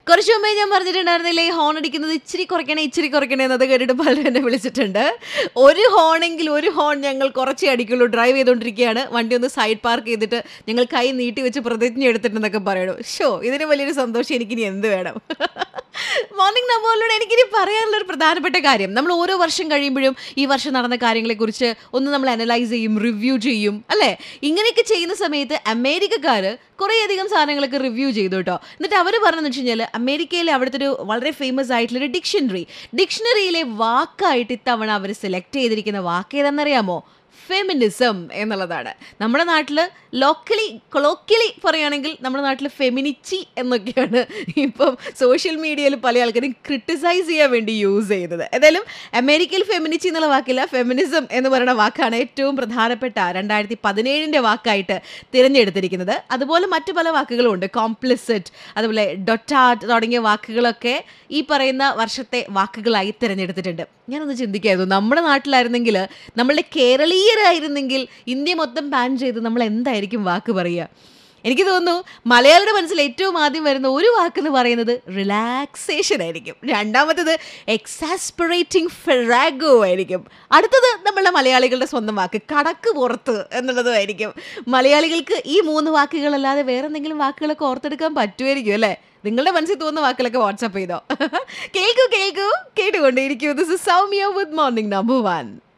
കുറച്ച് മുമ്പേ ഞാൻ പറഞ്ഞിട്ടുണ്ടായിരുന്നില്ലേ ഈ ഹോൺ അടിക്കുന്നത് ഇച്ചിരി കുറയ്ക്കണേ ഇച്ചിരി കുറയ്ക്കണേ എന്നത് കേട്ടിട്ട് പലരും എന്നെ വിളിച്ചിട്ടുണ്ട് ഒരു ഹോണെങ്കിൽ ഒരു ഹോൺ ഞങ്ങൾ കുറച്ചേ അടിക്കുള്ളൂ ഡ്രൈവ് ചെയ്തുകൊണ്ടിരിക്കുകയാണ് വണ്ടി ഒന്ന് സൈഡ് പാർക്ക് ചെയ്തിട്ട് ഞങ്ങൾ കൈ നീട്ടി വെച്ച് പ്രതിജ്ഞ എടുത്തിട്ടുണ്ടെന്നൊക്കെ പറയണു ഷോ ഇതിന് വലിയൊരു സന്തോഷം എനിക്കിനി എന്ത് വേണം മോർണിംഗ് നമ്പോളിലൂടെ എനിക്കിനി പറയാനുള്ള ഒരു പ്രധാനപ്പെട്ട കാര്യം നമ്മൾ ഓരോ വർഷം കഴിയുമ്പോഴും ഈ വർഷം നടന്ന കാര്യങ്ങളെക്കുറിച്ച് ഒന്ന് നമ്മൾ അനലൈസ് ചെയ്യും റിവ്യൂ ചെയ്യും അല്ലേ ഇങ്ങനെയൊക്കെ ചെയ്യുന്ന സമയത്ത് അമേരിക്കക്കാർ കുറേയധികം സാധനങ്ങളൊക്കെ റിവ്യൂ ചെയ്തു കേട്ടോ എന്നിട്ട് അവർ പറഞ്ഞതെന്ന് വെച്ച് കഴിഞ്ഞാൽ അമേരിക്കയിലെ അവിടുത്തെ ഒരു വളരെ ഫേമസ് ആയിട്ടുള്ള ഒരു ഡിക്ഷണറി ഡിക്ഷണറിയിലെ വാക്കായിട്ട് ഇത്തവണ അവർ സെലക്ട് ചെയ്തിരിക്കുന്ന വാക്ക് ഏതാണെന്നറിയാമോ ഫെമിനിസം എന്നുള്ളതാണ് നമ്മുടെ നാട്ടിൽ ലോക്കലി കൊളോക്കലി പറയുകയാണെങ്കിൽ നമ്മുടെ നാട്ടിൽ ഫെമിനിച്ചി എന്നൊക്കെയാണ് ഇപ്പം സോഷ്യൽ മീഡിയയിൽ പല ആൾക്കാരും ക്രിട്ടിസൈസ് ചെയ്യാൻ വേണ്ടി യൂസ് ചെയ്യുന്നത് ഏതായാലും അമേരിക്കയിൽ ഫെമിനിച്ചി എന്നുള്ള വാക്കില്ല ഫെമിനിസം എന്ന് പറയുന്ന വാക്കാണ് ഏറ്റവും പ്രധാനപ്പെട്ട രണ്ടായിരത്തി പതിനേഴിൻ്റെ വാക്കായിട്ട് തിരഞ്ഞെടുത്തിരിക്കുന്നത് അതുപോലെ മറ്റു പല വാക്കുകളും ഉണ്ട് കോംപ്ലിസിറ്റ് അതുപോലെ ഡൊറ്റാറ്റ് തുടങ്ങിയ വാക്കുകളൊക്കെ ഈ പറയുന്ന വർഷത്തെ വാക്കുകളായി തിരഞ്ഞെടുത്തിട്ടുണ്ട് ഞാനൊന്ന് ചിന്തിക്കായിരുന്നു നമ്മുടെ നാട്ടിലായിരുന്നെങ്കിൽ നമ്മളുടെ കേരളീയരായിരുന്നെങ്കിൽ ഇന്ത്യ മൊത്തം ബാൻ ചെയ്ത് നമ്മൾ എന്തായിരിക്കും വാക്ക് പറയുക എനിക്ക് തോന്നുന്നു മലയാളിയുടെ മനസ്സിൽ ഏറ്റവും ആദ്യം വരുന്ന ഒരു വാക്കെന്ന് പറയുന്നത് റിലാക്സേഷൻ ആയിരിക്കും രണ്ടാമത്തത് എക്സാസ്പിറേറ്റിംഗ് ഫെറാഗോ ആയിരിക്കും അടുത്തത് നമ്മളുടെ മലയാളികളുടെ സ്വന്തം വാക്ക് കടക്ക് പുറത്ത് എന്നുള്ളതും ആയിരിക്കും മലയാളികൾക്ക് ഈ മൂന്ന് വാക്കുകളല്ലാതെ വേറെ എന്തെങ്കിലും വാക്കുകളൊക്കെ ഓർത്തെടുക്കാൻ പറ്റുമായിരിക്കും അല്ലേ നിങ്ങളുടെ മനസ്സിൽ തോന്നുന്ന വാക്കുകളൊക്കെ വാട്സപ്പ് ചെയ്തോ കേൾക്കൂ കേൾക്കൂ കേട്ടുകൊണ്ടേയിരിക്കൂ this is Soumya with morning number one